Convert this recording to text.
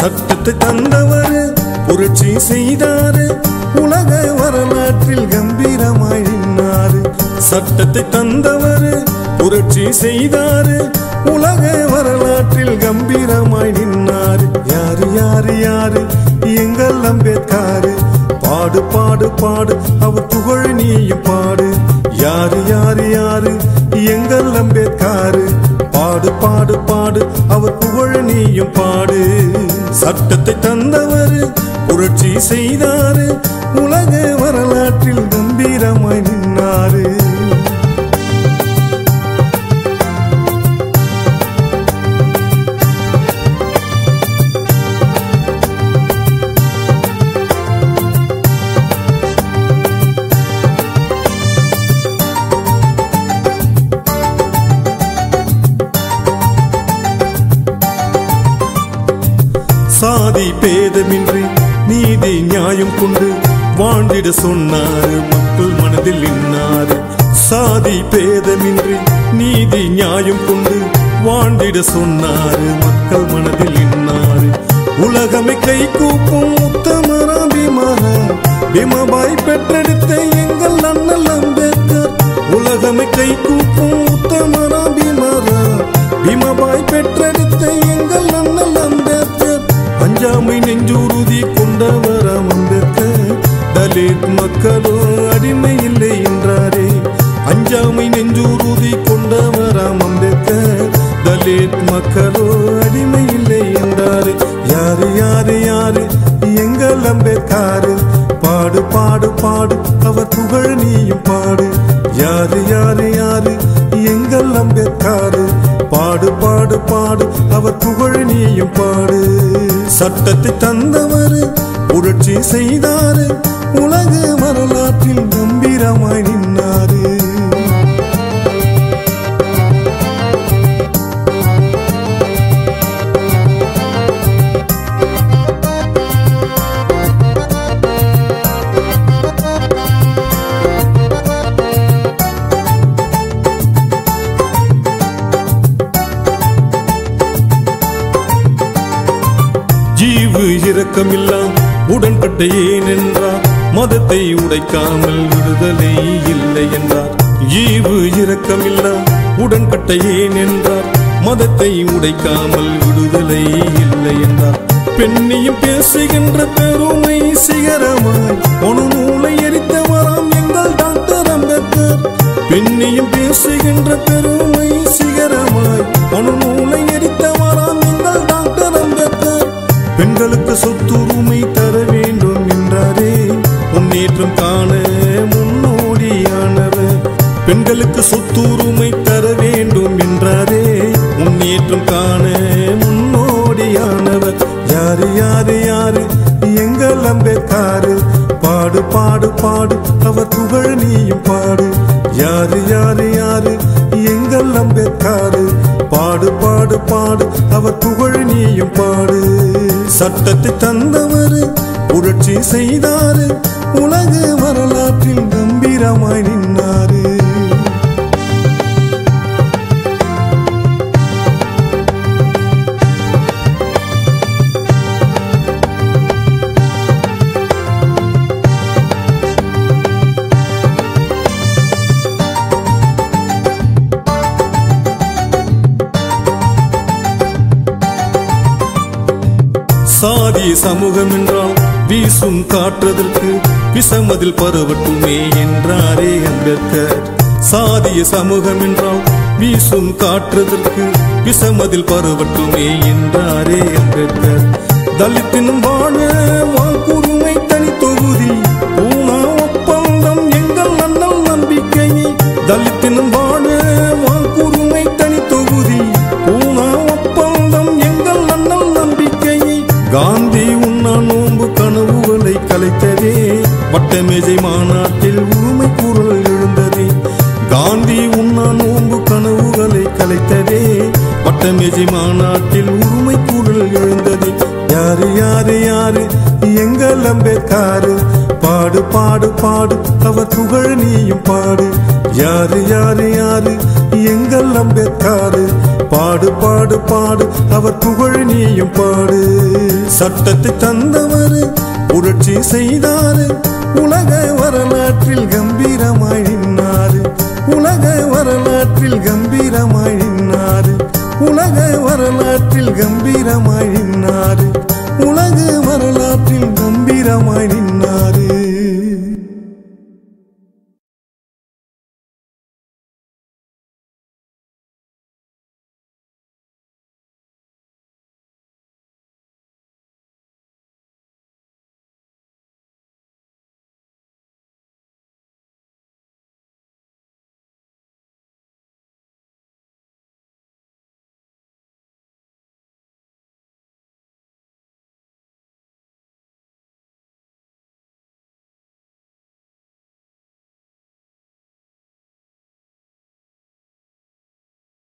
சட்டத்தை தந்தவர் புரட்சி செய்தாரு உலக வரலாற்றில் கம்பீரமாய் நின்னாரு சட்டத்தை தந்தவர் புரட்சி செய்தாரு உலக வரலாற்றில் கம்பீரமாய் நின்னாரு யாரு யாரு யாரு எங்கள் அம்பேத்காரு பாடு பாடு பாடு அவர் புகழ் நீயும் பாடு யாரு யாரு யாரு எங்கள் அம்பேத்காரு பாடு பாடு பாடு அவர் புகழ் நீயும் பாடு சட்டத்தை தந்தவர் புரட்சி செய்தாரு உலக வரலாற்றில் கம்பீரமாய் நின்னாரு சாதி பேதமின்றி நீதி நியாயம் கொண்டு வாழ்ந்திட சொன்னாரு மக்கள் மனதில் நின்னாரு சாதி பேதமின்றி நீதி நியாயம் கொண்டு வாழ்ந்திட சொன்னாரு மக்கள் மனதில் நின்னாரு உலகமை கை கூப்பும் உத்தமரா பீமரா பீமபாய் பெற்றெடுத்த எங்கள் அண்ணல் அம்பேத்கர் உலகமை கை கூப்பும் உத்தமரா பீமரா பீமபாய் பெற்றெடுத்த எங்கள் அண்ணல் அம்பேத்கர் அஞ்சாமை நெஞ்சுறுதி கொண்டவராம் அம்பேத்கர் தலித் மக்களோ அடிமை இல்லை என்றாரே அஞ்சாமை நெஞ்சுறுதி கொண்டவராம் அம்பேத்கர் தலித் மக்களோ அடிமை இல்லை என்றாரே யாரு யாரு யாரு எங்கள் அம்பேத்காரு பாடு பாடு பாடு அவர் புகழ் நீயும் பாடு யாரு யாரு யாரு எங்கள் அம்பேத்காரு பாடு பாடு பாடு அவர் புகழ் நீயும் பாடு சட்டத்தை தந்தவர் புரட்சி செய்தாரு உலக வரலாற்றில் கம்பீரமாய் நின்னாரு ஜீவு இரக்கமில்லாம் உடன்பட்ட ஏன் என்றார் மதத்தை உடைக்காமல் விடுதலை இல்லை என்றார் ஜீவு இரக்கமில்லா உடன்பட்ட ஏன் என்றார் மதத்தை உடைக்காமல் விடுதலை இல்லை என்றார் பெண்ணியும் பேசுகின்ற பெருமை சிகரமாய் ஒனு நூலை எரித்தவராம் எங்கள் டாக்டர் அம்பேத்கர் பெண்ணியும் பேசுகின்ற பெருமை சிகரமாய் ஒனு நூலை எரித்தவராம் எங்கள் டாக்டர் அம்பேத்கர் பெண்களுக்கு சொத்துரிமை தர வேண்டும் என்றாரே முன்னேற்றம் காண முன்னோடியானவர் பெண்களுக்கு சொத்துரிமை தர வேண்டும் என்றாரே முன்னேற்றம் காண முன்னோடியானவர் யாரு யாரு யாரு எங்கள் அம்பேத்காரு பாடு பாடு பாடு அவர் புகழ் நீயும் பாடு யாரு யாரு யாரு எங்கள் அம்பேத்காரு பாடு பாடு பாடு அவர் புகழ் நீயும் பாடு சட்டத்தை தந்தவர் புரட்சி செய்தாரு உலக வரலாற்றில் கம்பீரமாய் நின்னாரு சாதி சமூகம் என்றால் வீசும் காற்றதற்கு விஷமதில் பரவட்டுமே என்றாரே அம்பேத்கர் சாதிய சமூகம் என்றால் வீசும் காற்றதற்கு விஷமதில் பரவட்டுமே என்றாரே அம்பேத்கர் தலித்தினும் வாழ வாக்குரிமை தனி தொகுதி பூனா ஒப்பந்தம் எங்கள் அண்ணல் நம்பிக்கையை தலித்தினும் வாழ வாக்குரிமை தனி தொகுதி பூனா ஒப்பந்தம் எங்கள் அண்ணல் நம்பிக்கையை காந்தி உண்ணா நோன்பு கனவுகளை கலைத்ததே வட்டமேஜை மாநாட்டில் உரிமை குரல் எழுந்ததே காந்தி உண்ணா நோன்பு கனவுகளை கலைத்ததே வட்டமேஜை மாநாட்டில் உரிமை குரல் எழுந்ததே யாரு யாரு யாரு எங்கள் அம்பேத்காரு பாடு பாடு பாடு அவர் புகழ் நீயும் பாடு யாரு யாரு யாரு எங்கள் அம்பேத்காரு பாடு பாடு பாடு அவர் புகழ் நீயும் பாடு சட்டத்தை தந்தவர் புரட்சி செய்தாரு உலக வரலாற்றில் கம்பீரமாய் நின்னாரு உலக வரலாற்றில் கம்பீரமாய் நின்னாரு உலக வரலாற்றில் கம்பீரமாய் நின்னாரு உலக வரலாற்றில் கம்பீரமாய் நின்னாரு